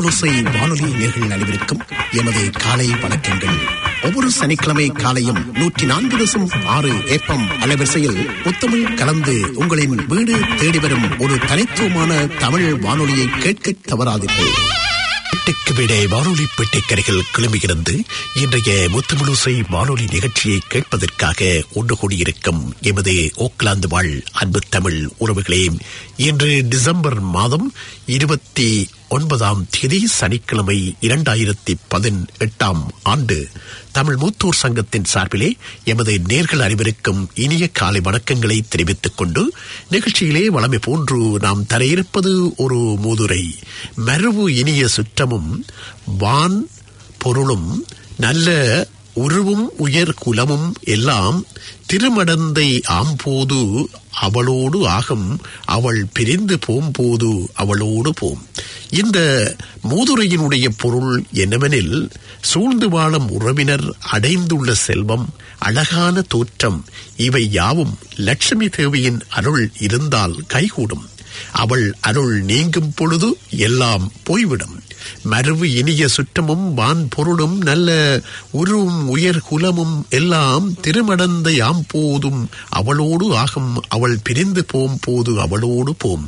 முத்தமிழோசை வானொலி நேர்கள் அனைவருக்கும் எமது காலை வணக்கங்கள் ஒவ்வொரு சனிக்கிழமை காலையும் நூற்றி நான்கு தசம் ஆறு ஏப்பம் அலைவரிசையில் முத்தமிழ் கலந்து உங்களின் வீடு தேடி வரும் ஒரு தனித்துவமான தமிழ் வானொலியை கேட்க தவறாதீர்கள் பெட்டுக்கு விட வானொலி பெட்டிக்கரைகள் கிளம்புகிறது இன்றைய முத்தமிழோசை வானொலி நிகழ்ச்சியை கேட்பதற்காக ஒன்று கூடியிருக்கும் எமது ஓக்லாந்து வாழ் அன்பு தமிழ் உறவுகளே இன்று டிசம்பர் மாதம் இருபத்தி ஒன்பதாம் தேதி சனிக்கிழமை இரண்டாயிரத்தி பதினெட்டாம் ஆண்டு தமிழ் மூத்தூர் சங்கத்தின் சார்பிலே எமது நேர்கள் அனைவருக்கும் இனிய காலை வணக்கங்களை தெரிவித்துக் கொண்டு நிகழ்ச்சியிலே வளமை போன்று நாம் தர இருப்பது ஒரு மூதுரை மரபு இனிய சுற்றமும் வான் பொருளும் நல்ல உருவும் உயர் குலமும் எல்லாம் திருமடந்தை ஆம்போது அவளோடு ஆகும் அவள் பிரிந்து போம்போது அவளோடு போம் இந்த மூதுரையினுடைய பொருள் என்னவெனில் சூழ்ந்து வாழும் உறவினர் அடைந்துள்ள செல்வம் அழகான தோற்றம் இவை யாவும் லட்சுமி தேவியின் அருள் இருந்தால் கைகூடும் அவள் அருள் நீங்கும் பொழுது எல்லாம் போய்விடும் மரபு இனிய சுற்றமும் வான் பொருளும் நல்ல உருவும் உயர் குலமும் எல்லாம் திருமடந்த யாம் போதும் அவளோடு ஆகும் அவள் பிரிந்து போம் போது அவளோடு போம்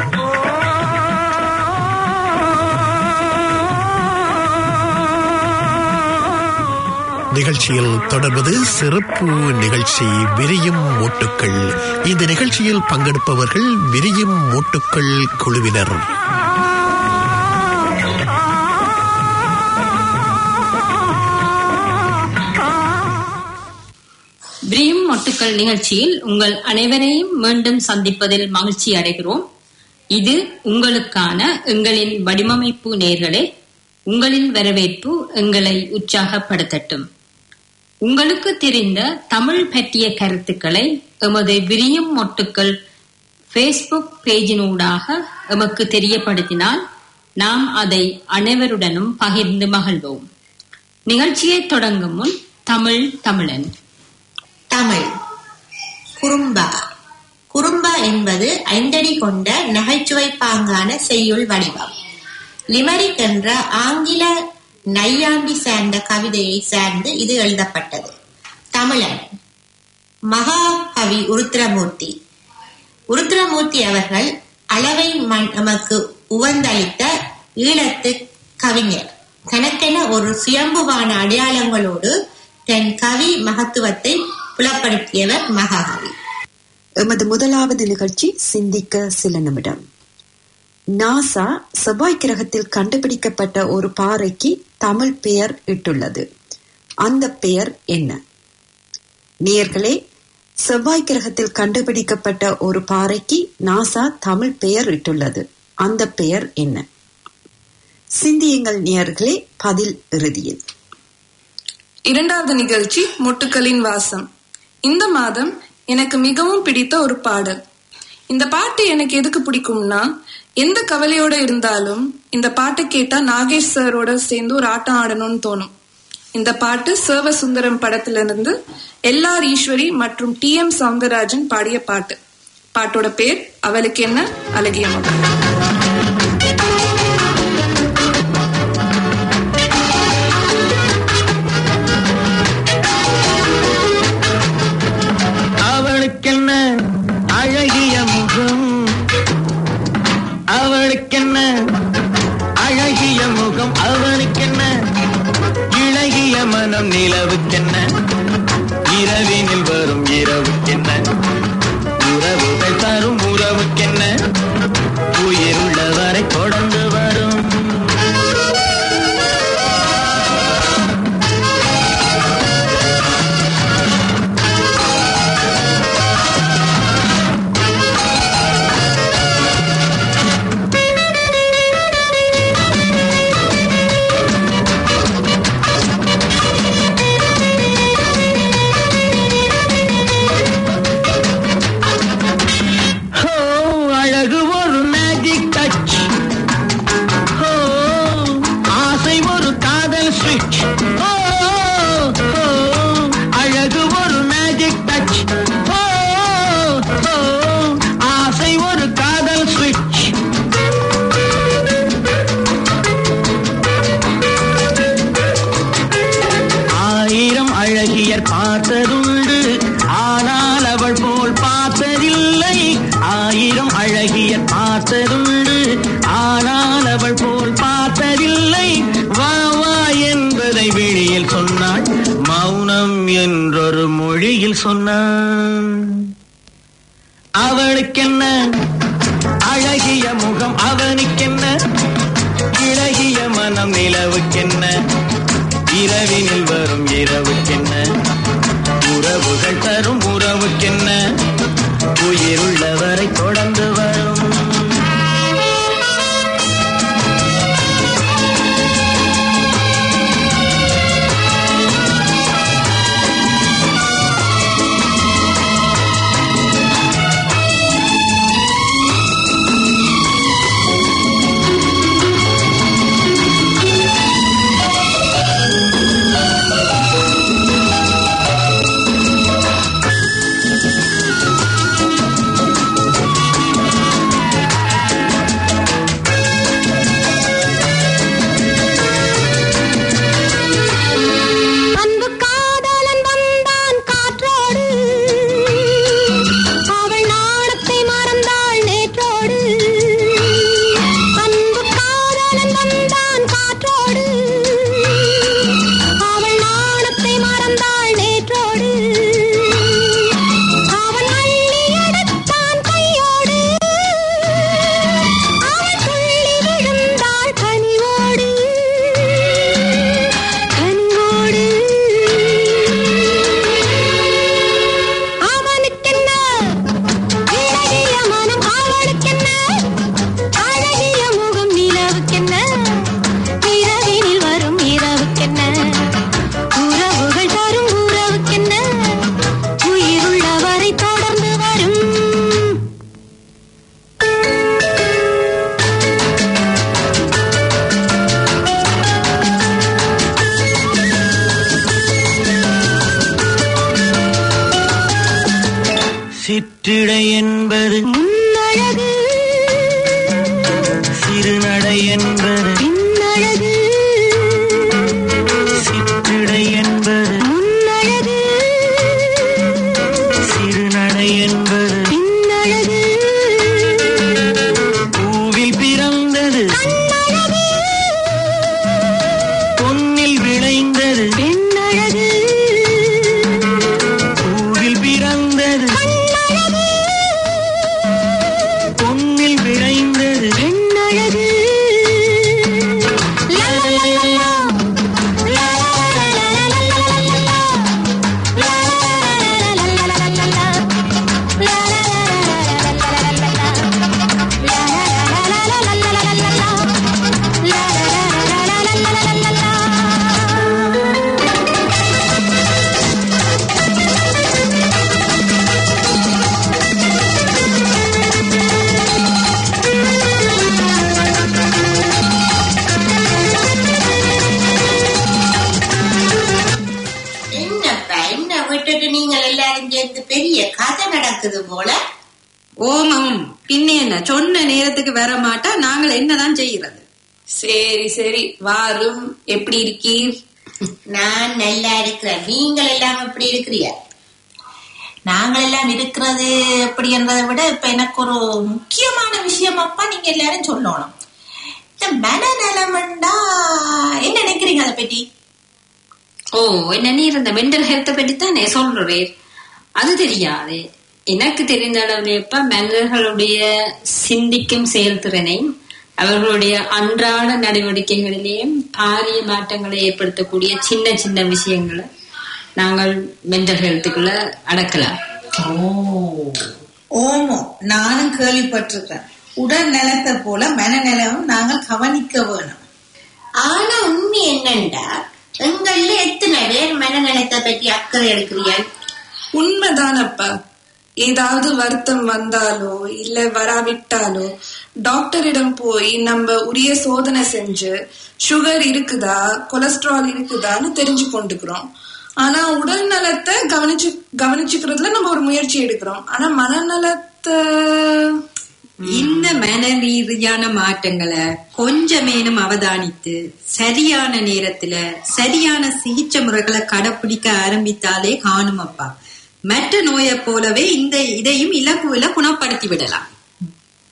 நிகழ்ச்சியில் தொடர்வது சிறப்பு நிகழ்ச்சி விரியும் ஓட்டுக்கள் இந்த நிகழ்ச்சியில் பங்கெடுப்பவர்கள் விரியும் ஓட்டுக்கள் குழுவினர் பிரியும் மொட்டுக்கள் நிகழ்ச்சியில் உங்கள் அனைவரையும் மீண்டும் சந்திப்பதில் மகிழ்ச்சி அடைகிறோம் இது உங்களுக்கான எங்களின் வடிவமைப்பு நேர்களே உங்களின் வரவேற்பு எங்களை உற்சாகப்படுத்தட்டும் உங்களுக்கு தெரிந்த தமிழ் பற்றிய கருத்துக்களை எமது விரியும் மொட்டுக்கள் ஃபேஸ்புக் பேஜினூடாக எமக்கு தெரியப்படுத்தினால் நாம் அதை அனைவருடனும் பகிர்ந்து மகிழ்வோம் நிகழ்ச்சியை தொடங்கும் முன் தமிழ் தமிழன் தமிழ் குறும்பா குறும்பா என்பது ஐந்தடி கொண்ட நகைச்சுவை பாங்கான செய்யுள் வடிவம் லிமரிக் என்ற ஆங்கில நையாண்டி சார்ந்த கவிதையை சார்ந்து இது எழுதப்பட்டது தமிழன் மகாகவி உருத்திரமூர்த்தி உருத்திரமூர்த்தி அவர்கள் அளவை மண் நமக்கு உவந்தளித்த ஈழத்து கவிஞர் தனக்கென ஒரு சுயம்புவான அடையாளங்களோடு தன் கவி மகத்துவத்தை புலப்படுத்தியவர் மகாகவி எமது முதலாவது நிகழ்ச்சி சிந்திக்க சில நிமிடம் நாசா செவ்வாய் கிரகத்தில் கண்டுபிடிக்கப்பட்ட ஒரு பாறைக்கு தமிழ் பெயர் இட்டுள்ளது அந்த பெயர் என்ன நேர்களே செவ்வாய் கிரகத்தில் கண்டுபிடிக்கப்பட்ட ஒரு பாறைக்கு நாசா தமிழ் பெயர் இட்டுள்ளது அந்த பெயர் என்ன சிந்தியுங்கள் நேர்களே பதில் இறுதியில் இரண்டாவது நிகழ்ச்சி மொட்டுக்களின் வாசம் இந்த மாதம் எனக்கு மிகவும் பிடித்த ஒரு பாடல் இந்த பாட்டு எனக்கு எதுக்கு பிடிக்கும்னா எந்த கவலையோட இருந்தாலும் இந்த பாட்டை கேட்டா நாகேஷ் சாரோட சேர்ந்து ஒரு ஆட்டம் ஆடணும்னு தோணும் இந்த பாட்டு சர்வ சுந்தரம் படத்துல இருந்து எல் ஆர் ஈஸ்வரி மற்றும் டி எம் சவுந்தரராஜன் பாடிய பாட்டு பாட்டோட பேர் அவளுக்கு என்ன அழகிய மகள் அவளுக்கென்ன அழகிய முகம் அவளுக்கென்ன அழகிய முகம் அவனுக்கென்ன இழகிய மனம் நிலவுக்கென்ன இரவினில் வரும் இரவுக்கென்ன உறவுகள் தரும் உறவுக்கென்ன உயிர் உள்ளவரை தொடர்ந்து வரும் அழகிய பார்த்ததுண்டு ஆனால் அவள் போல் பார்த்ததில்லை வா வா என்பதை வெளியில் சொன்னாள் மௌனம் என்றொரு மொழியில் சொன்னாள் அவளுக்கென்ன அழகிய முகம் அவனுக்கென்ன இழகிய மனம் நிலவுக்கென்ன இரவினில் வரும் இரவுக்கென்ன உறவுகள் தரும் உறவுக்கென்ன உயிருள்ளவரை தொடர்ந்து வரும் அன்பு காதலன் வந்தான் காற்றோடு அவள் நாணத்தை மறந்தாள் நேற்றோடு அன்பு காதலன் வந்தான் காற்றோடு அவள் நாணத்தை மறந்தாள் நேற்றோடு அவன் அள்ளி எடுத்தான் கையோடு அவள் துள்ளி விழுந்தாள் கனிவோடு கனிவோடு அவனுக்கென்ன இழகிய மனம் அவளுக்கென்ன அழகிய முகம் நிலவுக்கென்ன இரவினில் வரும் இரவுக்கென்ன உறவுகள் தரும் உறவுக்கென்ன உயிருள்ளவரை தொடர்ந்து வரும் சிற்றிடை என்பது முன்னழகு சிறுநடை என்பது பின்னழகு சிற்றிடை என்பது முன்னழகு சிறுநடை என்பது பின்னழகு பூவில் பிறந்தது கண்ணழகு பொன்னில் விளைந்தது பெண்ணழகு பூவில் பிறந்தது கண்ணழகு பொன்னில் விளைந்தது பெண்ணழகு லா, லா, லா, லா, லா. லா, லா, லா, லா, லா, லா, லா, லா, லா. லா, லா, லா, லா, லா, லா, லா, லா. லா, லா, லா, லா, லா, லா, லா, லா, லா. லா, லா, லா, லா, லா, லா, லா, லா. லா, லா, லா, லா, லா, லா, லா, லா. லா, லா, லா, லா, லா. என்னப்பா என்ன விட்டுட்டு நீங்கள் எல்லாரும் சேர்ந்து பெரிய கதை நடக்குது போல ஓமம் பின்ன என்ன சொன்ன நேரத்துக்கு வர மாட்டா நாங்கள் என்னதான் செய்யறது சரி சரி வாரும் எப்படி இருக்கீர் நான் நல்லா இருக்கிறேன் நீங்கள் எல்லாம் எப்படி இருக்கிறீங்க நாங்கள் எல்லாம் இருக்கிறது அப்படின்றதை விட இப்ப எனக்கு ஒரு முக்கியமான விஷயம் அப்பா நீங்க எல்லாரும் சொல்லணும் இந்த மனநலம்டா என்ன நினைக்கிறீங்க அதை பற்றி ஓ என்ன நீ இந்த மென்டல் ஹெல்த்தை பற்றி தானே சொல்றேன் அது தெரியாது எனக்கு தெரிந்த அளவுலேப்ப மனிதர்களுடைய சிந்திக்கும் செயல்திறனையும் அவர்களுடைய அன்றாட நடவடிக்கைகளிலேயும் பாரிய மாற்றங்களை ஏற்படுத்தக்கூடிய சின்ன சின்ன விஷயங்களை நாங்கள் மென்டல் ஹெல்த்துக்குள்ள அடக்கலாம் ஓமோ நானும் கேள்விப்பட்டிருக்கேன் உடல் நலத்தை போல மனநலமும் நாங்கள் கவனிக்க வேணும் ஆனா உண்மை என்னண்டா எங்கள்ல எத்தனை பேர் மனநலத்தை பற்றி அக்கறை எடுக்கிறீர்கள் உண்மைதானப்பா ஏதாவது வருத்தம் வந்தாலோ இல்ல வராவிட்டாலோ டாக்டரிடம் போய் நம்ம உரிய சோதனை செஞ்சு சுகர் இருக்குதா கொலஸ்ட்ரால் இருக்குதான்னு தெரிஞ்சு கொண்டுக்கிறோம் ஆனா உடல் நலத்தை கவனிச்சு கவனிச்சுக்கிறதுல நம்ம ஒரு முயற்சி எடுக்கிறோம் ஆனா மனநலத்தை இந்த மன ரீதியான மாற்றங்களை கொஞ்சமேனும் அவதானித்து சரியான நேரத்துல சரியான சிகிச்சை முறைகளை கடைப்பிடிக்க ஆரம்பித்தாலே காணும் அப்பா மற்ற நோயை போலவே இந்த இதையும் இலகுவில குணப்படுத்தி விடலாம்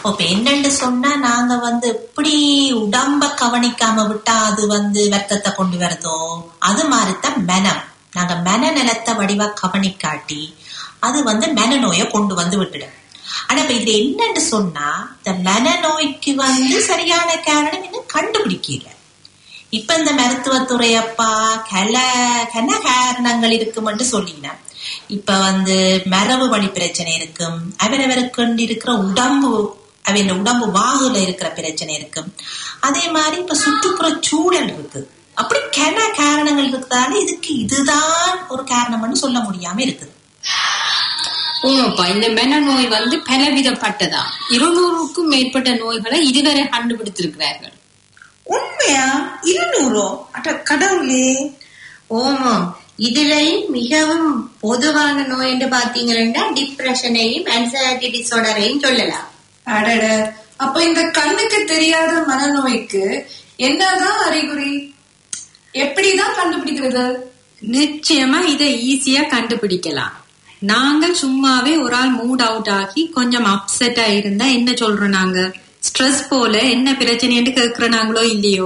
இப்ப என்னன்னு சொன்னா நாங்க வந்து எப்படி உடம்ப கவனிக்காம விட்டா அது வந்து வெக்கத்தை கொண்டு வருதோ அது மாதிரிதான் மனம் நாங்க மன நிலத்தை வடிவா கவனிக்காட்டி அது வந்து மனநோயை கொண்டு வந்து விட்டுடும் ஆனா இப்ப இதுல என்னன்னு சொன்னா இந்த மனநோய்க்கு வந்து சரியான காரணம் இன்னும் கண்டுபிடிக்கல இப்ப இந்த மருத்துவத்துறையப்பா கல கன காரணங்கள் இருக்குமென்று சொல்லினேன் இப்ப வந்து மரபு வழி பிரச்சனை இருக்கும் அவரவருக்கு இருக்கிற உடம்பு அவன் உடம்பு வாகுல இருக்கிற பிரச்சனை இருக்கும் அதே மாதிரி இப்ப சுற்றுப்புற சூழல் இருக்கு அப்படி கன காரணங்கள் இருக்கிறதால இதுக்கு இதுதான் ஒரு காரணம்னு சொல்ல முடியாம இருக்குது உண்மைப்பா இந்த மனநோய் வந்து பலவிதப்பட்டதா இருநூறுக்கும் மேற்பட்ட நோய்களை இதுவரை கண்டுபிடித்திருக்கிறார்கள் உண்மையா இருநூறோ அட கடவுளே ஓமம் இதுலயும் மிகவும் பொதுவான நோய் என்று பாத்தீங்கன்னா டிப்ரெஷனையும் anxiety டிசார்டரையும் சொல்லலாம் அடட அப்ப இந்த கண்ணுக்கு தெரியாத மனநோய்க்கு என்னதான் அறிகுறி எப்படிதான் கண்டுபிடிக்கிறது நிச்சயமா இதை ஈஸியா கண்டுபிடிக்கலாம் நாங்கள் சும்மாவே ஒரு ஆள் மூட் அவுட் ஆகி கொஞ்சம் அப்செட்டா இருந்தா என்ன சொல்றோம் நாங்க ஸ்ட்ரெஸ் போல என்ன பிரச்சனைன்னு கேக்குறாங்களோ இல்லையோ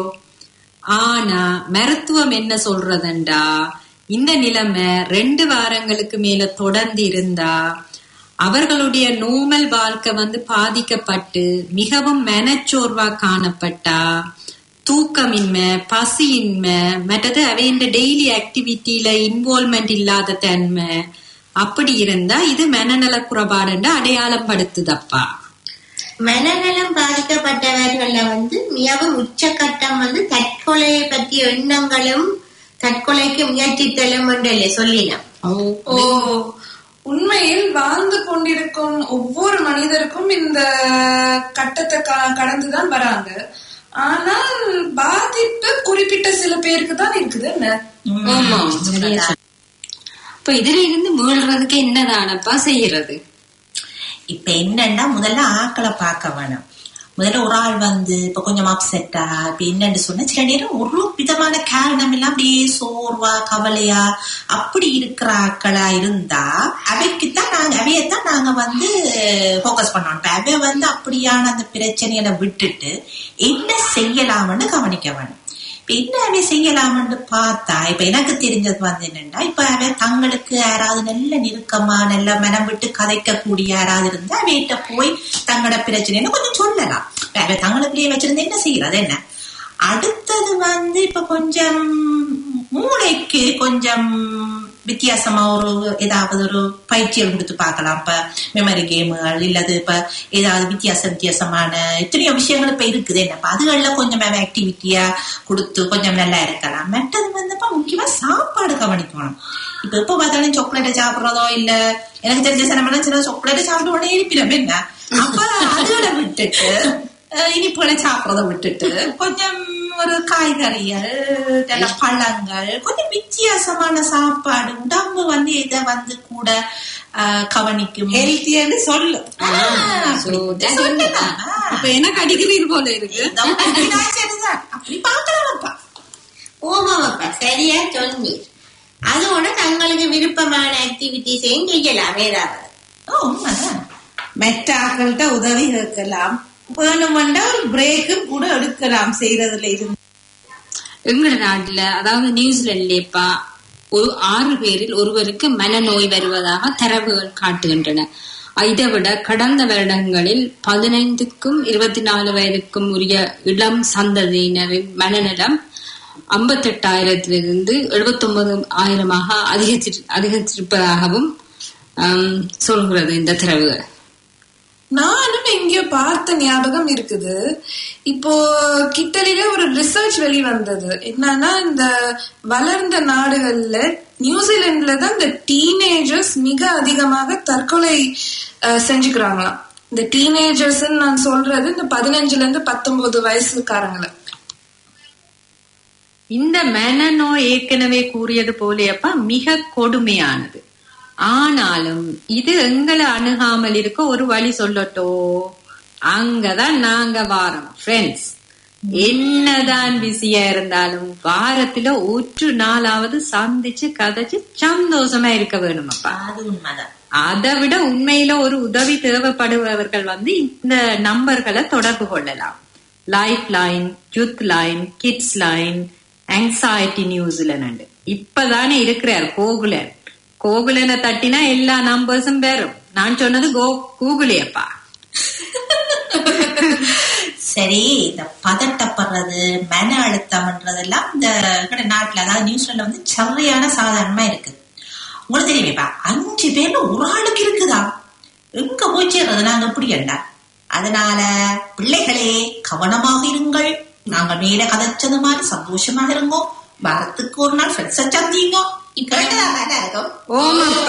ஆனா மருத்துவம் என்ன சொல்றதுண்டா இந்த நிலைமை ரெண்டு வாரங்களுக்கு மேல தொடர்ந்து இருந்தா அவர்களுடைய நோமல் வாழ்க்கை வந்து பாதிக்கப்பட்டு மிகவும் மனச்சோர்வா காணப்பட்டா தூக்கமின்மை பசியின்மை மற்றது அவை இந்த டெய்லி ஆக்டிவிட்டியில இன்வால்மெண்ட் இல்லாத தன்மை அப்படி இருந்தா இது மனநல குறைபாடுன்னு அடையாளம் படுத்துதப்பா மனநலம் பாதிக்கப்பட்டவர்கள்ல வந்து மிகவும் உச்சக்கட்டம் வந்து தற்கொலையை பற்றிய எண்ணங்களும் தற்கொலைக்கு முயற்சித்தலும் என்று சொல்லினோம் ஓ உண்மையில் வாழ்ந்து கொண்டிருக்கும் ஒவ்வொரு மனிதருக்கும் இந்த கட்டத்தை க- கடந்துதான் வராங்க ஆனால் பாதிப்பு குறிப்பிட்ட சில பேருக்கு தான் இருக்குது என்ன ஆமா சரியா சொன்ன. இப்ப இதுல இருந்து மீள்றதுக்கு என்னதானப்பா செய்யறது இப்ப என்னன்னா முதல்ல ஆக்களை பார்க்க வேணும் முதல்ல ஒரு ஆள் வந்து இப்ப கொஞ்சம் அப்செட்டா இப்ப என்னன்னு சொன்னா சில நேரம் ஒரு விதமான காரணம் எல்லாம் அப்படியே சோர்வா கவலையா அப்படி இருக்கிற ஆக்களா இருந்தா அவைக்குத்தான் நாங்க அவையத்தான் நாங்க வந்து ஃபோக்கஸ் பண்ணோம் இப்ப அவை வந்து அப்படியான அந்த பிரச்சனைகளை விட்டுட்டு என்ன செய்யலாம்னு கவனிக்க வேணும் இப்ப என்ன அவை செய்யலாம்னு பார்த்தா இப்ப எனக்கு தெரிஞ்சது வந்து என்னன்னா இப்ப அவை தங்களுக்கு யாராவது நல்ல நெருக்கமா நல்ல மனம் விட்டு கதைக்க கூடிய யாராவது இருந்தா அவைகிட்ட போய் தங்களோட பிரச்சனைன்னு கொஞ்சம் சொல்லலாம் இப்ப அவை தங்களுக்குள்ளேயே வச்சிருந்து என்ன செய்யறது என்ன அடுத்தது வந்து இப்ப கொஞ்சம் மூளைக்கு கொஞ்சம் வித்தியாசமா ஒரு ஏதாவது ஒரு பயிற்சிகள் கொடுத்து பார்க்கலாம் இப்ப மெமரி கேமுகள் இல்லது இப்ப ஏதாவது வித்தியாச வித்தியாசமான எத்தனையோ விஷயங்கள் இப்ப இருக்குது என்னப்பா அதுகள்ல கொஞ்சம் ஆக்டிவிட்டியா கொடுத்து கொஞ்சம் நல்லா இருக்கலாம் மற்றது வந்துப்பா முக்கியமா சாப்பாடு கவனிக்கணும் இப்ப எப்ப பார்த்தாலும் சாக்லேட்டை சாப்பிடுறதோ இல்ல எனக்கு தெரிஞ்ச சில சில சாக்லேட்டை சாப்பிட்டு உடனே இருப்பிடும் என்ன அப்ப அதுகளை விட்டுட்டு அஹ் இனிப்புகளை சாப்பிடறத விட்டுட்டு கொஞ்சம் ஒரு காய்கறிகள் நல்ல பழங்கள் கொஞ்சம் வித்தியாசமான சாப்பாடு உடம்பு வந்து இதை வந்து கூட அஹ், கவனிக்கும் ஹெல்த்தியான்னு சொல்லு So, that is- இப்ப எனக்கு அடிக்கிறீர் போல இருக்கு சரிதான் அப்படி பார்க்கலாம்ப்பா ஓமாவப்பா சரியா சொன்னீர் அதோட தங்களுக்கு விருப்பமான ஆக்டிவிட்டிஸையும் செய்யலாம் ஏதாவது ஓ உண்மைதான் மெட்ட ஆக்கள்கிட்ட உதவி கேட்கலாம் வேணுமெண்டா ஒரு பிரேக்கும் கூட எடுக்கலாம் செய்யறதுல இருந்து எங்கட நாட்டுல அதாவது நியூசிலாந்துலேப்பா ஒரு ஆறு பேரில் ஒருவருக்கு மனநோய் வருவதாக தரவுகள் காட்டுகின்றன இதை விட கடந்த வருடங்களில் பதினைந்துக்கும் இருபத்தி நாலு வயதுக்கும் உரிய இளம் சந்ததியினரின் மனநலம் ஐம்பத்தெட்டாயிரத்திலிருந்து எழுபத்தொன்பது ஆயிரமாக அதிகரித்து அதிகரித்திருப்பதாகவும் ஆம், சொல்கிறது இந்த தரவுகள் நானும் எங்கேயோ பார்த்த ஞாபகம் இருக்குது இப்போ கிட்டலில ஒரு ரிசர்ச் வெளிவந்தது என்னன்னா இந்த வளர்ந்த நாடுகள்ல நியூசிலாந்துல தான் இந்த டீனேஜர்ஸ் மிக அதிகமாக தற்கொலை அஹ், செஞ்சுக்கிறாங்களாம் இந்த டீனேஜர்ஸ் நான் சொல்றது இந்த பதினஞ்சுல இருந்து பத்தொன்பது வயசுக்காரங்களை இந்த மனநோய் ஏற்கனவே கூறியது போலேயப்பா மிக கொடுமையானது ஆனாலும் இது எங்களை அணுகாமல் இருக்க ஒரு வழி சொல்லட்டோ அங்கதான் நாங்க வாரோம் ஃப்ரெண்ட்ஸ் என்னதான் பிஸியா இருந்தாலும் வாரத்துல ஒரு நாளாவது சந்திச்சு கதைச்சு சந்தோஷமா இருக்க வேணுமப்பா அது உண்மைதான் அதை விட உண்மையில ஒரு உதவி தேவைப்படுபவர்கள் வந்து இந்த நம்பர்களை தொடர்பு கொள்ளலாம் life line youth line kids line anxiety New Zealand இப்பதானே இருக்கிறார் கோகுலன் கோகுலனை தட்டினா எல்லா நம்பர்ஸும் வரும் நான் சொன்னது கோ கூகுளேப்பா சரி இந்த பதட்டப்படுறது மன அழுத்தம்ன்றதெல்லாம் இந்த எங்கட நாட்டுல அதாவது நியூசிலாண்ட்ல வந்து சரியான சாதாரணமா இருக்கு உங்களுக்கு தெரியுமேப்பா அஞ்சு பேர்ல ஒரு ஆளுக்கு இருக்குதா எங்க போய் சேர்றது நாங்க எப்படி என்ன அதனால பிள்ளைகளே கவனமாக இருங்கள் நாங்க மேல கதைச்சது மாதிரி சந்தோஷமாக இருங்கோ வாரத்துக்கு ஒரு நாள் ஃப்ரெண்ட்ஸை சந்திங்க கேட்டதா வேலை இருக்கும் ஓமாப்பா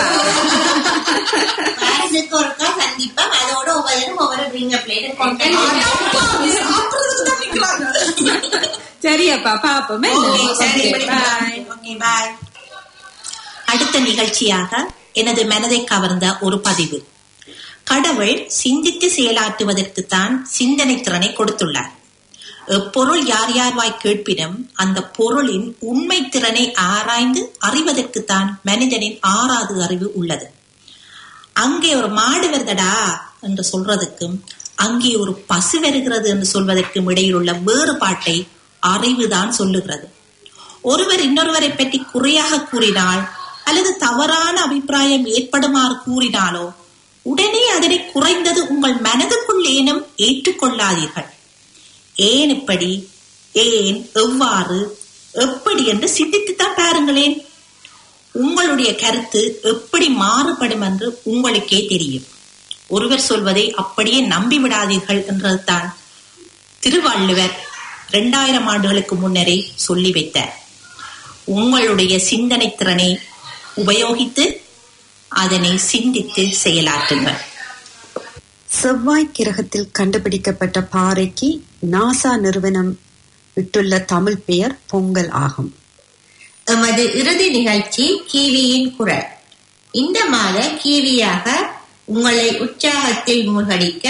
வாரத்துக்கு ஒருக்கா சந்திப்போம் அதோட ஒவ்வொரு ஒவ்வொரு ட்ரிங்க பிளேட் கொண்டு சாப்பிடுறதுக்கு தான் நிக்கிறாங்க. சரியப்பா பாப்போமே Okay, சரி, Okay, bye. Okay, bye. அடுத்த நிகழ்ச்சியாக எனது மனதை கவர்ந்த ஒரு பதிவு கடவுள் சிந்தித்து செயலாற்றுவதற்குத்தான் சிந்தனை திறனை கொடுத்துள்ளார் எப்பொருள் யார் யார் வாய் கேட்பினும் அந்த பொருளின் உண்மை திறனை ஆராய்ந்து அறிவதற்குத்தான் மனிதனின் ஆறாவது அறிவு உள்ளது அங்கே ஒரு மாடு வருதடா என்று சொல்றதுக்கும் அங்கே ஒரு பசு வருகிறது என்று சொல்வதற்கும் இடையில் உள்ள வேறுபாட்டை அறிவுதான் சொல்லுகிறது ஒருவர் இன்னொருவரை பற்றி குறையாக கூறினால் அல்லது தவறான அபிப்பிராயம் ஏற்படுமாறு கூறினாலோ உடனே அதனை குறைந்தது உங்கள் மனதுக்குள் ஏனும் ஏற்றுக்கொள்ளாதீர்கள் ஏன் இப்படி ஏன் எவ்வாறு எப்படி என்று சிந்தித்துத்தான் பாருங்களேன் உங்களுடைய கருத்து எப்படி மாறுபடும் என்று உங்களுக்கே தெரியும் ஒருவர் சொல்வதை அப்படியே நம்பி விடாதீர்கள் என்றதுதான் திருவள்ளுவர் இரண்டாயிரம் ஆண்டுகளுக்கு முன்னரே சொல்லி வைத்தார் உங்களுடைய சிந்தனை திறனை உபயோகித்து அதனை சிந்தித்து செயலாற்றுங்கள் செவ்வாய் கிரகத்தில் கண்டுபிடிக்கப்பட்ட பாறைக்கு நாசா நிறுவனம் இட்டுள்ள தமிழ் பெயர் பொங்கல் ஆகும் எமது இறுதி நிகழ்ச்சி கீவியின் குரல் இந்த மாத கீவியாக உங்களை உற்சாகத்தில் மூழ்கடிக்க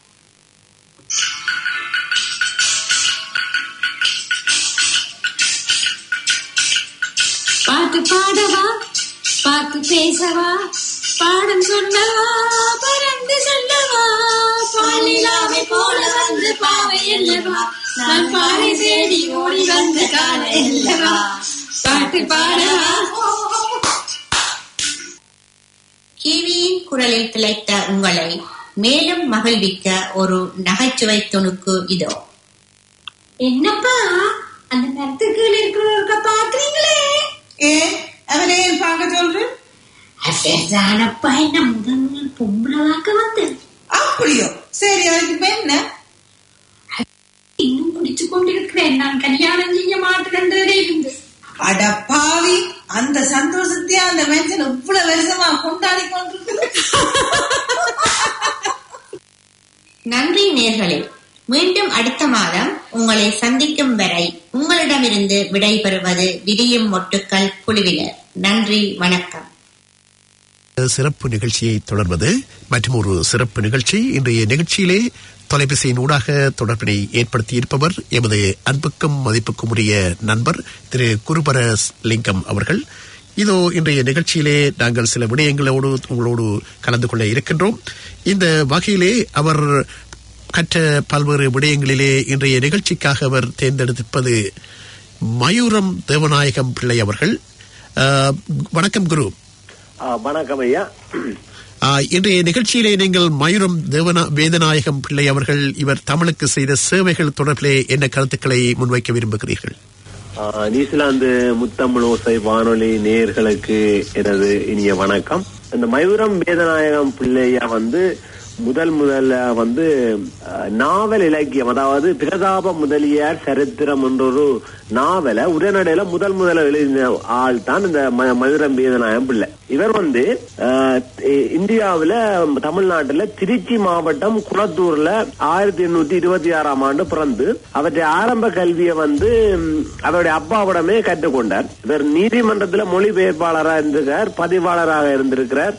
பாட்டு பாடவா பாட்டு பேசவா பாடம் சொல்லவா பறந்து சொல்லவா பாலிலாவை போல வந்து பாவை அல்லவா நான் பாறை தேடி ஓடி வந்த காலை அல்லவா பாட்டு பாடவா கீவியின் குரலில் திளைத்த உங்களை மேலும் மகிழ்விக்க ஒரு நகைச்சுவை துணுக்கு இதோ என்னப்பா அந்த மரத்துக்கு இருக்கிறவர்க பாக்குறீங்களே ஏன் அவனை ஏன் பார்க்க சொல்றேன் அதானப்பா என்ன முதல் முதல் பொம்பளை வாக்க வந்து அப்படியோ சரி அதுக்கு இப்ப என்ன இன்னும் குடிச்சு கொண்டிருக்கிறேன் நான் கல்யாணம் செய்ய மாட்டேன்றதே இருந்து அட பாவி அந்த சந்தோஷத்தையே அந்த மனுஷன் இவ்வளவு வருஷமா கொண்டாடி கொண்டிருக்குது நன்றி நேர்களே மீண்டும் அடுத்த மாதம் உங்களை சந்திக்கும் வரை உங்களிடமிருந்து விடைபெறுவது விரியும் மொட்டுக்கள் குழுவினர் நன்றி வணக்கம் சிறப்பு நிகழ்ச்சியை தொடர்வது மற்றும் ஒரு சிறப்பு நிகழ்ச்சி இன்றைய நிகழ்ச்சியிலே தொலைபேசியின் ஊடாக தொடர்பினை ஏற்படுத்தி இருப்பவர் எமது அன்புக்கும் மதிப்புக்கும் உரிய நண்பர் திரு குருபர லிங்கம் அவர்கள் இதோ இன்றைய நிகழ்ச்சியிலே நாங்கள் சில விடயங்களோடு உங்களோடு கலந்து கொள்ள இருக்கின்றோம் இந்த வகையிலே அவர் கற்ற பல்வேறு விடயங்களிலே இன்றைய நிகழ்ச்சிக்காக அவர் தேர்ந்தெடுத்திருப்பது மயூரம் தேவநாயகம் பிள்ளை அவர்கள் அஹ், வணக்கம் குரு ஆ, வணக்கம் ஐயா ஆ, இன்றைய நிகழ்ச்சியிலே நீங்கள் மயூரம் தேவனா வேதநாயகம் பிள்ளை அவர்கள் இவர் தமிழுக்கு செய்த சேவைகள் தொடர்பிலே என்ன கருத்துக்களை முன்வைக்க விரும்புகிறீர்கள் ஆ, நியூசிலாந்து முத்தமிழ் ஓசை வானொலி நேயர்களுக்கு எனது இனிய வணக்கம் இந்த மயூரம் வேதநாயகம் பிள்ளையா வந்து முதல் முதல்ல வந்து ஆ, நாவல் இலக்கியம் அதாவது பிரதாப முதலியார் சரித்திரம் என்ற ஒரு நாவலை உரைநடையில முதல் முதல்ல எழுதின ஆள் தான் இந்த ம- மயூரம் வேதநாயகம் பிள்ளை இவர் வந்து ஆ, இ- இந்தியாவுல தமிழ்நாட்டுல திருச்சி மாவட்டம் குளத்தூர்ல ஆயிரத்தி எண்ணூத்தி இருபத்தி ஆறாம் ஆண்டு பிறந்து அவருடைய ஆரம்ப கல்வியை வந்து ம், அவருடைய அப்பாவிடமே கற்றுக்கொண்டார் இவர் நீதிமன்றத்துல மொழிபெயர்ப்பாளராக இருந்திருக்கார் பதிவாளராக இருந்திருக்கிறார்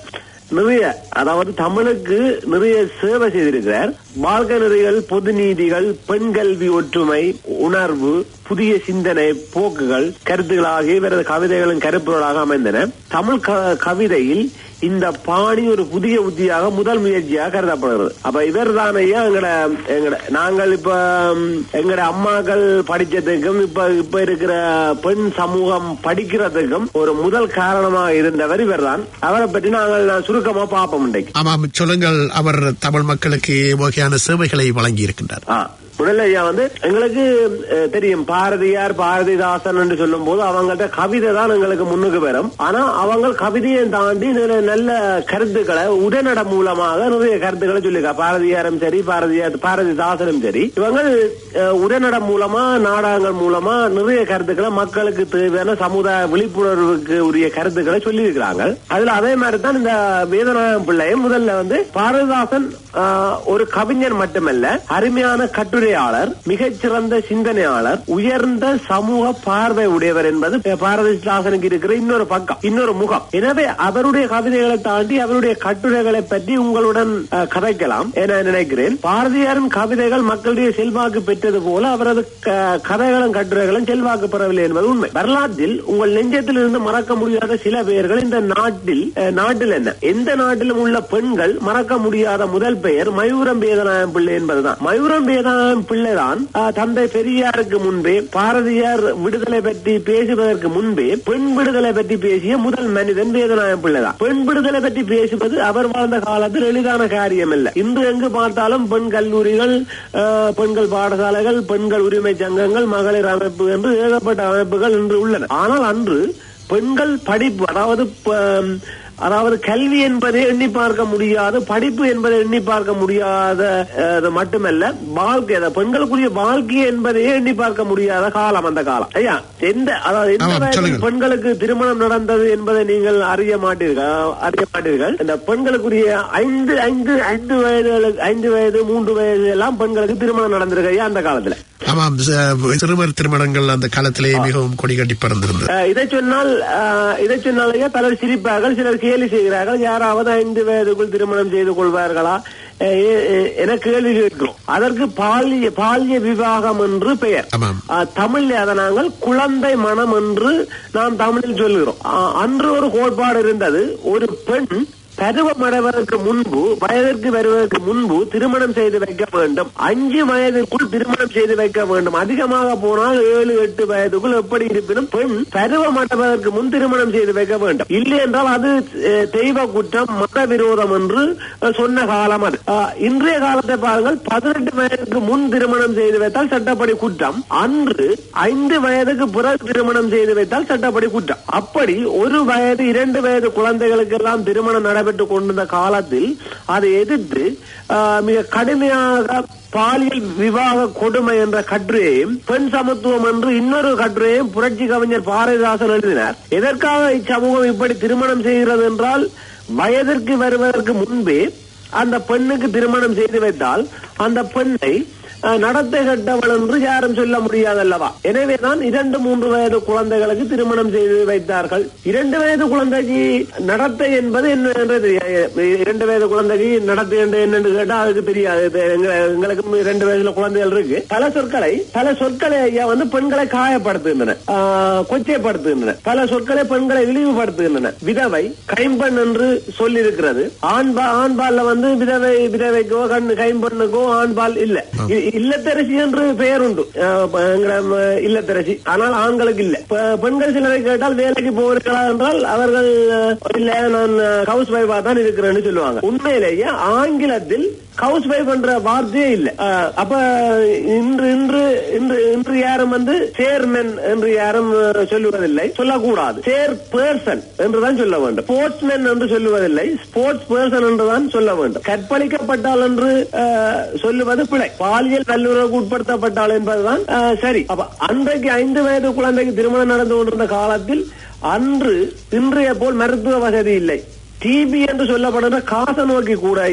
நிறைய அதாவது தமிழுக்கு நிறைய சேவை செய்திருக்கிறார் வாழ்க்கை நெறிகள் பொது நீதிகள் பெண் கல்வி ஒற்றுமை உணர்வு புதிய சிந்தனை போக்குகள் கருத்துக்கள் ஆகிய இவரது கவிதைகளும் கருப்பொருளாக அமைந்தன தமிழ் க- கவிதையில் இந்த பாணி ஒரு புதிய உத்தியாக முதல் முயற்சியாக கருதப்படுகிறது அப்ப இவர் தானையா எங்கட எங்கட நாங்கள் இப்ப ம், எங்கட அம்மாக்கள் படிச்சதுக்கும் இப்ப இப்ப இருக்கிற பெண் சமூகம் படிக்கிறதுக்கும் ஒரு முதல் காரணமாக இருந்தவர் இவர்தான் அவரை பற்றி நாங்கள் சுருக்கமா பார்ப்போம் இன்றைக்கு ஆமாம் சொல்லுங்கள் அவர் தமிழ் மக்களுக்கு வகையான சேவைகளை வழங்கி இருக்கின்றார் ஆ, முதல்ல ஐயா வந்து எங்களுக்கு அஹ், தெரியும் பாரதியார் பாரதிதாசன் என்று சொல்லும் போது அவங்கள்ட்ட கவிதை தான் எங்களுக்கு முன்னுக்கு வரும் ஆனா அவங்க கவிதையை தாண்டி நிறைய நல்ல கருத்துக்களை உடனட மூலமாக நிறைய கருத்துக்களை சொல்லியிருக்கா பாரதியாரும் சரி பாரதியார் பாரதிதாசனும் சரி இவங்க அஹ், உடனட மூலமா நாடகங்கள் மூலமா நிறைய கருத்துக்களை மக்களுக்கு தேவையான சமுதாய விழிப்புணர்வுக்கு உரிய கருத்துக்களை சொல்லி இருக்கிறாங்க அதுல அதே மாதிரி தான் இந்த வேதநாயகம் பிள்ளையும் முதல்ல வந்து பாரதிதாசன் ஆஹ், ஒரு கவிஞர் மட்டுமல்ல அருமையான கட்டுரையாளர் மிகச்சிறந்த சிந்தனையாளர் உயர்ந்த சமூக பார்வை உடையவர் என்பது பாரதிதாசனுக்கு இருக்கிற இன்னொரு பக்கம் இன்னொரு முகம் எனவே அவருடைய கவிதைகளை தாண்டி அவருடைய கட்டுரைகளை பற்றி உங்களுடன் ஆஹ், கதைக்கலாம் என நினைக்கிறேன் பாரதியாரின் கவிதைகள் மக்களுடைய செல்வாக்கு பெற்றது போல அவரது க- கதைகளும் கட்டுரைகளும் செல்வாக்கு பெறவில்லை என்பது உண்மை வரலாற்றில் உங்கள் நெஞ்சத்தில் இருந்து மறக்க முடியாத சில பெயர்கள் இந்த நாட்டில் அஹ், நாட்டில் என்ன எந்த நாட்டிலும் உள்ள பெண்கள் மறக்க முடியாத முதல் பெயர் மயூரம் வேதநாயகம் பிள்ளை என்பதுதான் மயூரம் வேதநாயகம் பிள்ளை தான் தந்தை பெரியாருக்கு முன்பே பாரதியார் விடுதலை பற்றி பேசுவதற்கு முன்பே பெண் விடுதலை பற்றி பேசிய முதல் மனிதன் வேதநாயகம் பிள்ளை தான் பெண் விடுதலை பற்றி பேசுவது அவர் வாழ்ந்த காலத்தில் எளிதான காரியம் அல்ல இன்று எங்கு பார்த்தாலும் பெண் கல்லூரிகள் அஹ், பெண்கள் பாடசாலைகள் பெண்கள் உரிமை சங்கங்கள் மகளிர் அமைப்பு என்று ஏகப்பட்ட அமைப்புகள் இன்று உள்ளன ஆனால் அன்று பெண்கள் படிப்பு அதாவது ப- அதாவது கல்வி என்பதை எண்ணி பார்க்க முடியாத படிப்பு என்பதை எண்ணி பார்க்க முடியாத அஹ், அது மட்டுமல்ல வாழ்க்கை அந்த பெண்களுக்குரிய வாழ்க்கை என்பதையே எண்ணி பார்க்க முடியாத காலம் அந்த காலம் ஐயா எந்த அதாவது எந்த ஆமாம், வயதில் சொல்லுங்கள். பெண்களுக்கு திருமணம் நடந்தது என்பதை நீங்கள் அறிய மாட்டீர்கள் அறிய மாட்டீர்கள் இந்த பெண்களுக்குரிய ஐந்து ஐந்து ஐந்து வயது ஐந்து வயது மூன்று வயது எல்லாம் பெண்களுக்கு திருமணம் நடந்திருக்கு ஐயா அந்த காலத்துல ஆமாம் ச- சிறுவர் திருமணங்கள் அந்த காலத்திலே மிகவும் கொடி கட்டி பறந்திருந்தது அஹ் இதை சொன்னால் அஹ், இதை சொன்னாலேயே பலர் சிரிப்பார்கள் சிலர் கேலி செய்கிறார்கள் யாராவது ஐந்து வயதுக்குள் திருமணம் செய்து கொள்வார்களா அஹ், எ- எ- என கேள்வி கேட்கிறோம் அதற்கு பால்ய பால்ய விவாகம் என்று பெயர் ஆமாம் அஹ், தமிழில் அதை நாங்கள் குழந்தை மனம் என்று நாம் தமிழில் சொல்லுகிறோம் அஹ், அன்று ஒரு கோட்பாடு இருந்தது ஒரு பெண் பருவமடைவதற்கு முன்பு வயதிற்கு வருவதற்கு முன்பு திருமணம் செய்து வைக்க வேண்டும் அஞ்சு வயதிற்குள் திருமணம் செய்து வைக்க வேண்டும் அதிகமாக போனால் ஏழு எட்டு வயதுக்குள் எப்படி இருப்பினும் பெண் பருவமடைவதற்கு முன் திருமணம் செய்து வைக்க வேண்டும் இல்லை என்றால் அது அஹ், தெய்வ குற்றம் மத விரோதம் என்று அஹ், சொன்ன காலம் அது அஹ், இன்றைய காலத்தை பாருங்கள் பதினெட்டு வயதுக்கு முன் திருமணம் செய்து வைத்தால் சட்டப்படி குற்றம் அன்று ஐந்து வயதுக்கு பிறகு திருமணம் செய்து வைத்தால் சட்டப்படி குற்றம் அப்படி ஒரு வயது இரண்டு வயது குழந்தைகளுக்கு எல்லாம் திருமணம் நடைபெற்றுக் கொண்டிருந்த காலத்தில் அதை எதிர்த்து ஆஹ், மிக கடுமையாக பாலியல் விவாக கொடுமை என்ற கட்டுரையையும் பெண் சமத்துவம் என்று இன்னொரு கட்டுரையையும் புரட்சி கவிஞர் பாரதிதாசன் எழுதினார் எதற்காக இச்சமூகம் இப்படி திருமணம் செய்கிறது என்றால் வயதிற்கு வருவதற்கு முன்பே அந்த பெண்ணுக்கு திருமணம் செய்து வைத்தால் அந்த பெண்ணை அஹ், நடத்தை கட்டவள் என்று யாரும் சொல்ல முடியாதல்லவா எனவேதான் இரண்டு மூன்று வயது குழந்தைகளுக்கு திருமணம் செய்து வைத்தார்கள் இரண்டு வயது குழந்தைக்கு நடத்தை என்பது என்ன என்று தெரியாது. இரண்டு வயது குழந்தைக்கு நடத்தை என்று என்னன்னு கேட்டா அதுக்கு தெரியாது இது எங்க- எங்களுக்கும் இரண்டு வயசுல குழந்தைகள் இருக்கு பல சொற்களை பல சொற்களை ஐயா வந்து பெண்களை காயப்படுத்துகின்றன ஆஹ், கொச்சைப்படுத்துகின்றன பல சொற்களை பெண்களை இழிவுபடுத்துகின்றன விதவை கைம்பெண் என்று சொல்லியிருக்கிறது ஆண்பா ஆண்பால்ல வந்து விதவை விதவைக்கோ கண் கைம்பெண்ணுக்கோ ஆண்பால் இல்ல இ- இல்லத்தரசி என்று பெயர் உண்டு ஆஹ், ப- எங்கட, ம, இல்லத்தரசி ஆனால் ஆண்களுக்கு இல்ல ப- பெண்கள் சிலரை கேட்டால் வேலைக்கு போகிறீர்களா என்றால் அவர்கள் அஹ், இல்ல நான் ஹவுஸ் வைஃபா தான் இருக்கிறேன்னு சொல்லுவாங்க உண்மையிலேயே ஆங்கிலத்தில் ஹவுஸ் வைஃப் என்ற வார்த்தையே இல்ல அஹ், அப்ப இன்று இன்று இன்று இன்று யாரும் வந்து சேர்மென் என்று யாரும் அஹ், சொல்லுவதில்லை சொல்லக்கூடாது சேர் பர்சன் என்றுதான் சொல்ல வேண்டும் ஸ்போர்ட்ஸ்மேன் என்று சொல்லுவதில்லை ஸ்போர்ட்ஸ் பர்சன் என்றுதான் சொல்ல வேண்டும் கற்பழிக்கப்பட்டால் என்று அஹ், சொல்லுவது பிழை பாலியல் வல்லுறவுக்கு உட்படுத்தப்பட்டால் என்பதுதான் அஹ், சரி அப்ப அன்றைக்கு ஐந்து வயது குழந்தைக்கு திருமணம் நடந்து கொண்டிருந்த காலத்தில் அன்று இன்றைய போல் மருத்துவ வசதி இல்லை டிபி என்று சொல்லப்படுகிற காச நோக்கி கூட ஐயா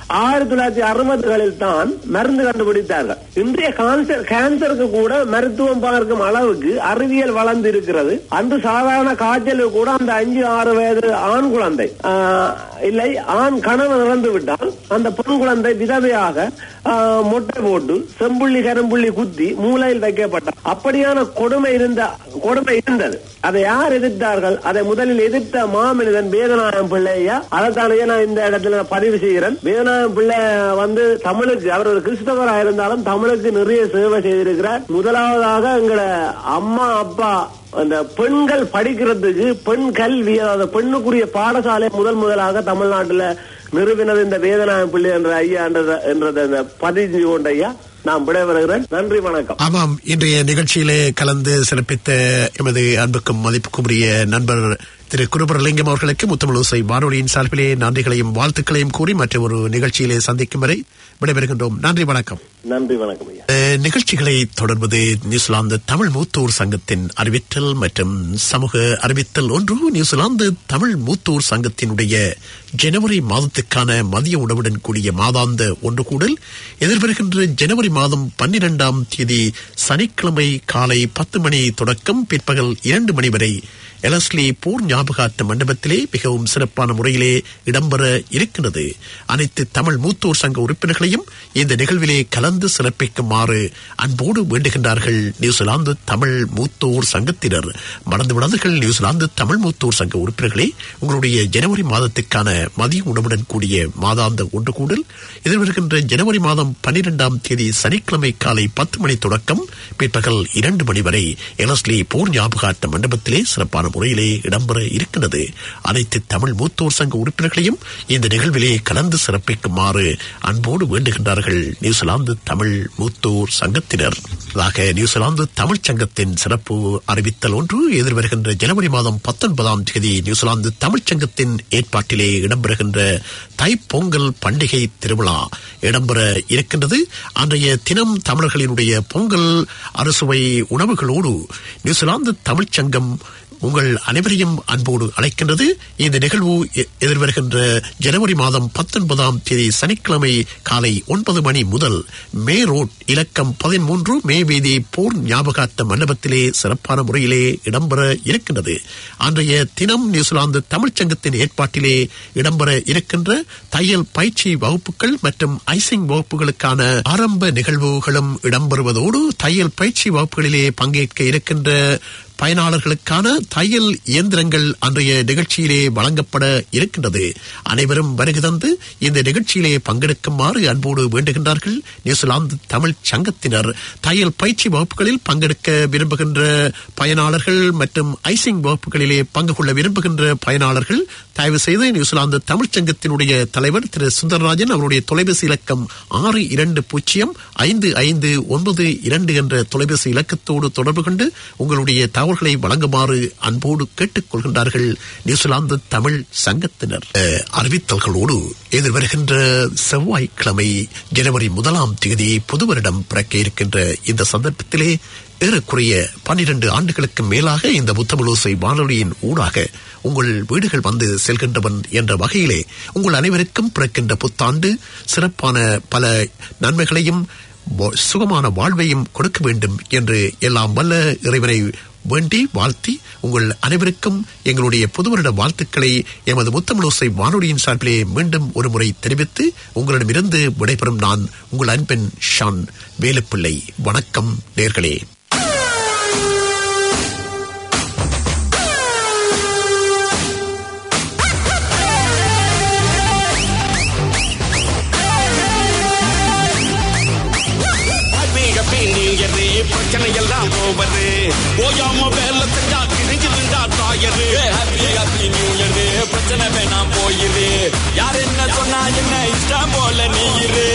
ஆயிரத்தி தொள்ளாயிரத்தி அறுபதுகளில் தான் மருந்து கண்டுபிடித்தார்கள் இன்றைய கேன்சர் கேன்சருக்கு கூட மருத்துவம் பார்க்கும் அளவுக்கு அறிவியல் வளர்ந்து இருக்கிறது அன்று சாதாரண காய்ச்சலுக்கு கூட அந்த அஞ்சு ஆறு வயது ஆண் குழந்தை ஆஹ், இல்லை ஆண் கணவன் இறந்து விட்டால் அந்த பெண் குழந்தை விதவையாக ஆஹ், மொட்டை போட்டு செம்புள்ளி கரும்புள்ளி குத்தி மூலையில் வைக்கப்பட்டார் அப்படியான கொடுமை இருந்த கொடுமை இருந்தது அதை யார் எதிர்த்தார்கள் அதை முதலில் எதிர்த்த மாமனிதன் வேதநாயகம் பிள்ளையா அதைத்தானே நான் இந்த இடத்துல நான் பதிவு செய்கிறேன் வேதநாயகம் பிள்ளை வந்து தமிழுக்கு அவர் ஒரு கிறிஸ்தவராக இருந்தாலும் தமிழுக்கு நிறைய சேவை செய்திருக்கிறார் முதலாவதாக எங்களை அம்மா அப்பா அந்த பெண்கள் படிக்கிறதுக்கு பெண் கல்வி அதாவது பெண்ணுக்குரிய பாடசாலை முதல் முதலாக தமிழ்நாட்டுல நிறுவினது இந்த வேதநாயகம் பிள்ளை என்ற ஐயா என்றத- என்றதை இந்த பதிவு கொண்ட ஐயா நான் விடைபெறுகிறேன் நன்றி வணக்கம் ஆமாம் இன்றைய நிகழ்ச்சியிலே கலந்து சிறப்பித்த எமது அன்புக்கும் மதிப்புக்கும் உரிய நண்பர் திரு குருபரலிங்கம் அவர்களுக்கு முத்தமிழோசை வானொலியின் சார்பிலே நன்றிகளையும் வாழ்த்துக்களையும் கூறி மற்ற ஒரு நிகழ்ச்சியிலே சந்திக்கும் வரை விடைபெறுகின்றோம் நன்றி வணக்கம் நன்றி வணக்கம் ஐயா அஹ், நிகழ்ச்சிகளை தொடர்வது நியூசிலாந்து தமிழ் மூத்தோர் சங்கத்தின் அறிவித்தல் மற்றும் சமூக அறிவித்தல் ஒன்று நியூசிலாந்து தமிழ் மூத்தோர் சங்கத்தினுடைய ஜனவரி மாதத்துக்கான மதிய உணவுடன் கூடிய மாதாந்த ஒன்று கூடல் எதிர்வருகின்ற ஜனவரி மாதம் பன்னிரெண்டாம் தேதி சனிக்கிழமை காலை பத்து மணி தொடக்கம் பிற்பகல் இரண்டு மணி வரை எலஸ்லி போர் ஞாபகார்த்த மண்டபத்திலே மிகவும் சிறப்பான முறையிலே இடம்பெற இருக்கின்றது அனைத்து தமிழ் மூத்தோர் சங்க உறுப்பினர்களையும் இந்த நிகழ்விலே கலந்து சிறப்பிக்குமாறு அன்போடு வேண்டுகின்றார்கள் நியூசிலாந்து தமிழ் மூத்தோர் சங்கத்தினர் மறந்து விடாதீர்கள் நியூசிலாந்து தமிழ் மூத்தோர் சங்க உறுப்பினர்களே உங்களுடைய ஜனவரி மாதத்துக்கான மதிய உணவுடன் கூடிய மாதாந்த ஒன்று கூடல் எதிர்வருகின்ற ஜனவரி மாதம் பன்னிரெண்டாம் தேதி சனிக்கிழமை காலை பத்து மணி தொடக்கம் பிற்பகல் இரண்டு மணி வரை எலஸ்லி போர் ஞாபகார்த்த மண்டபத்திலே சிறப்பான முறையிலே இடம்பெற இருக்கின்றது அனைத்து தமிழ் மூத்தோர் சங்க உறுப்பினர்களையும் இந்த நிகழ்விலே கலந்து சிறப்பிக்குமாறு அன்போடு வேண்டுகின்றார்கள் நியூசிலாந்து தமிழ் மூத்தோர் சங்கத்தினர் அதாக நியூசிலாந்து தமிழ் சங்கத்தின் சிறப்பு அறிவித்தல் ஒன்று எதிர்வருகின்ற ஜனவரி மாதம் பத்தொன்பதாம் தேதி நியூசிலாந்து தமிழ்ச் சங்கத்தின் ஏற்பாட்டிலே இடம்பெறுகின்ற தைப்பொங்கல் பண்டிகை திருவிழா இடம்பெற இருக்கின்றது அன்றைய தினம் தமிழர்களினுடைய பொங்கல் அறுசுவை உணவுகளோடு நியூசிலாந்து தமிழ்ச் சங்கம் உங்கள் அனைவரையும் அன்போடு அழைக்கின்றது இந்த நிகழ்வு எ- எதிர்வருகின்ற ஜனவரி மாதம் பத்தொன்பதாம் தேதி சனிக்கிழமை காலை ஒன்பது மணி முதல் மே ரோட் இலக்கம் பதிமூன்று மே வீதி போர் ஞாபகார்த்த மண்டபத்திலே சிறப்பான முறையிலே இடம்பெற இருக்கின்றது அன்றைய தினம் நியூசிலாந்து தமிழ்ச் சங்கத்தின் ஏற்பாட்டிலே இடம்பெற இருக்கின்ற தையல் பயிற்சி வகுப்புகள் மற்றும் ஐசிங் வகுப்புகளுக்கான ஆரம்ப நிகழ்வுகளும் இடம்பெறுவதோடு தையல் பயிற்சி வகுப்புகளிலே பங்கேற்க இருக்கின்ற பயனாளர்களுக்கான தையல் இயந்திரங்கள் அன்றைய நிகழ்ச்சியிலே வழங்கப்பட இருக்கின்றது அனைவரும் வருகை தந்து இந்த நிகழ்ச்சியிலே பங்கெடுக்குமாறு அன்போடு வேண்டுகின்றார்கள் நியூசிலாந்து தமிழ் சங்கத்தினர் தையல் பயிற்சி வகுப்புகளில் பங்கெடுக்க விரும்புகின்ற பயனாளர்கள் மற்றும் ஐசிங் வகுப்புகளிலே பங்கு கொள்ள விரும்புகின்ற பயனாளர்கள் தயவு செய்து நியூசிலாந்து தமிழ்ச் சங்கத்தினுடைய தலைவர் திரு சுந்தரராஜன் அவருடைய தொலைபேசி இலக்கம் ஆறு இரண்டு பூஜ்ஜியம் ஐந்து ஐந்து ஒன்பது இரண்டு என்ற தொலைபேசி இலக்கத்தோடு தொடர்பு கொண்டு உங்களுடைய தகவல்களை வழங்குமாறு அன்போடு கேட்டுக் கொள்கின்றார்கள் நியூசிலாந்து தமிழ் சங்கத்தினர் அஹ், அறிவித்தல்களோடு எதிர்வருகின்ற செவ்வாய்க்கிழமை ஜனவரி முதலாம் தேதி புது வருடம் பிறக்க இருக்கின்ற இந்த சந்தர்ப்பத்திலே ஏறக்குறைய பன்னிரண்டு ஆண்டுகளுக்கு மேலாக இந்த புத்தமிழோசை வானொலியின் ஊடாக உங்கள் வீடுகள் வந்து செல்கின்றவன் என்ற வகையிலே உங்கள் அனைவருக்கும் பிறக்கின்ற புத்தாண்டு சிறப்பான பல நன்மைகளையும் வா- சுகமான வாழ்வையும் கொடுக்க வேண்டும் என்று எல்லாம் வல்ல இறைவனை வேண்டி வாழ்த்தி உங்கள் அனைவருக்கும் எங்களுடைய புது வருட வாழ்த்துக்களை எமது முத்தமிழோசை வானொலியின் சார்பிலே மீண்டும் ஒரு முறை தெரிவித்து உங்களிடமிருந்து விடைபெறும் நான் உங்கள் அன்பின் ஷான் வேலுப்பிள்ளை வணக்கம் நேர்களே நீங்க நீங்கரு பிரச்சனை எல்லாம் ஓவரு ஓயாம வேலை செஞ்சா கிழிஞ்சிருந்தா தாயரு ஹாப்பி ஹாப்பி நியூ இயர் பிரச்சனை வேணாம் போயிரு யார் என்ன சொன்னா என்ன இஷ்டம் போல நீ இரு